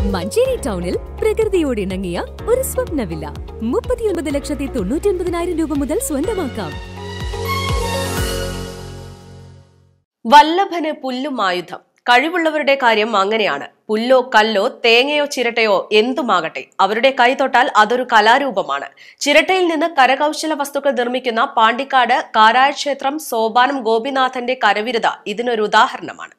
മഞ്ചേരി ടൗണിൽ പ്രകൃതിയോട് ഇണങ്ങിയ ഒരു സ്വപ്ന വില്ല മുപ്പത്തിയൊൻപത് ലക്ഷത്തി തൊണ്ണൂറ്റി ഒൻപതിനായിരം രൂപ മുതൽ സ്വന്തമാക്കാം വല്ലഭന് പുല്ലും ആയുധം കഴിവുള്ളവരുടെ കാര്യം അങ്ങനെയാണ് പുല്ലോ കല്ലോ തേങ്ങയോ ചിരട്ടയോ എന്തുമാകട്ടെ അവരുടെ കൈ തൊട്ടാൽ അതൊരു കലാരൂപമാണ് ചിരട്ടയിൽ നിന്ന് കരകൗശല വസ്തുക്കൾ നിർമ്മിക്കുന്ന പാണ്ടിക്കാട് കാരായ ക്ഷേത്രം സോപാനം ഗോപിനാഥന്റെ കരവിരുത ഇതിനൊരു ഉദാഹരണമാണ്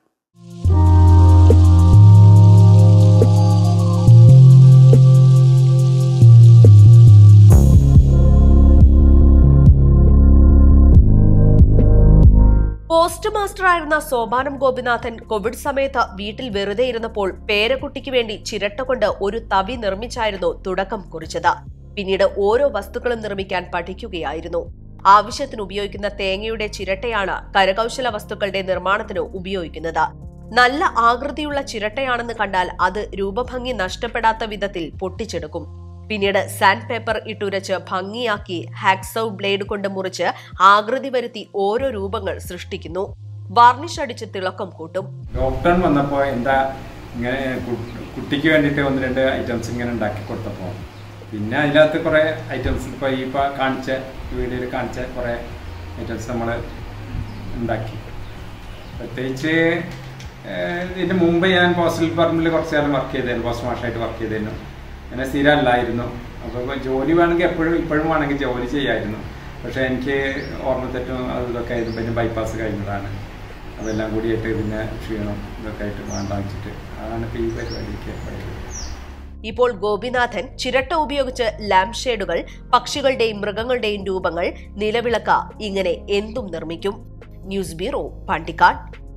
പോസ്റ്റ് മാസ്റ്ററായിരുന്ന സോപാനം ഗോപിനാഥൻ കോവിഡ് സമയത്ത് വീട്ടിൽ വെറുതെ ഇരുന്നപ്പോൾ പേരക്കുട്ടിക്ക് വേണ്ടി ചിരട്ട കൊണ്ട് ഒരു തവി നിർമ്മിച്ചായിരുന്നു തുടക്കം കുറിച്ചത് പിന്നീട് ഓരോ വസ്തുക്കളും നിർമ്മിക്കാൻ പഠിക്കുകയായിരുന്നു ആവശ്യത്തിന് ഉപയോഗിക്കുന്ന തേങ്ങയുടെ ചിരട്ടയാണ് കരകൗശല വസ്തുക്കളുടെ നിർമ്മാണത്തിന് ഉപയോഗിക്കുന്നത് നല്ല ആകൃതിയുള്ള ചിരട്ടയാണെന്ന് കണ്ടാൽ അത് രൂപഭംഗി നഷ്ടപ്പെടാത്ത വിധത്തിൽ പൊട്ടിച്ചെടുക്കും പിന്നീട് സാൻഡ് പേപ്പർ ഇട്ടുരച്ച് ഭംഗിയാക്കി ഹാക്സൗ ബ്ലേഡ് കൊണ്ട് മുറിച്ച് ആകൃതി വരുത്തി ഓരോ രൂപങ്ങൾ സൃഷ്ടിക്കുന്നു വാർണിഷ് അടിച്ച് തിളക്കം കൂട്ടും ലോക്ക്ഡൗൺ വന്നപ്പോൾ എന്താ ഇങ്ങനെ കു- കുട്ടിക്ക് വേണ്ടിയിട്ട് ഒന്ന് രണ്ട് ഐറ്റംസ് ഇങ്ങനെ ഉണ്ടാക്കി കൊടുത്തപ്പോൾ പിന്നെ അതിനകത്ത് കുറേ ഐറ്റംസ് ഇപ്പോൾ ഈ ഇപ്പോൾ കാണിച്ച വീഡിയോയിൽ കാണിച്ച കുറേ ഐറ്റംസ് നമ്മൾ ഉണ്ടാക്കി പ്രത്യേകിച്ച് ഏഹ്, ഇതിന് മുമ്പ് ഞാൻ പോസ്റ്റൽ പറമ്പിൽ കുറച്ച് കാലം വർക്ക് ചെയ്തായിരുന്നു പോസ്റ്റ് മാഷായിട്ട് വർക്ക് ചെയ്തിരുന്നു അങ്ങനെ സ്ഥിരമല്ലായിരുന്നു അപ്പോൾ ജോലി വേണമെങ്കിൽ എപ്പോഴും ഇപ്പോഴും വേണമെങ്കിൽ ജോലി ചെയ്യായിരുന്നു പക്ഷേ എനിക്ക് ഓർമ്മത്തെറ്റും അത് ഇതൊക്കെ ആയിരുന്നു പിന്നെ ബൈപ്പാസ് കഴിഞ്ഞതാണ് അതെല്ലാം കൂടിയായിട്ട് പിന്നെ ക്ഷീണം ഇതൊക്കെ ആയിട്ട് വേണ്ട വെച്ചിട്ട് അതാണ് ഇപ്പോൾ ഈ പരിപാടിക്ക് പഠിക്കുന്നത് ഇപ്പോൾ ഗോപിനാഥൻ ചിരട്ട ഉപയോഗിച്ച് ലാംപ് ഷേഡുകൾ പക്ഷികളുടെയും മൃഗങ്ങളുടെയും രൂപങ്ങൾ നിലവിളക്ക ഇങ്ങനെ എന്തും നിർമ്മിക്കും ന്യൂസ് ബ്യൂറോ പാണ്ടിക്കാട്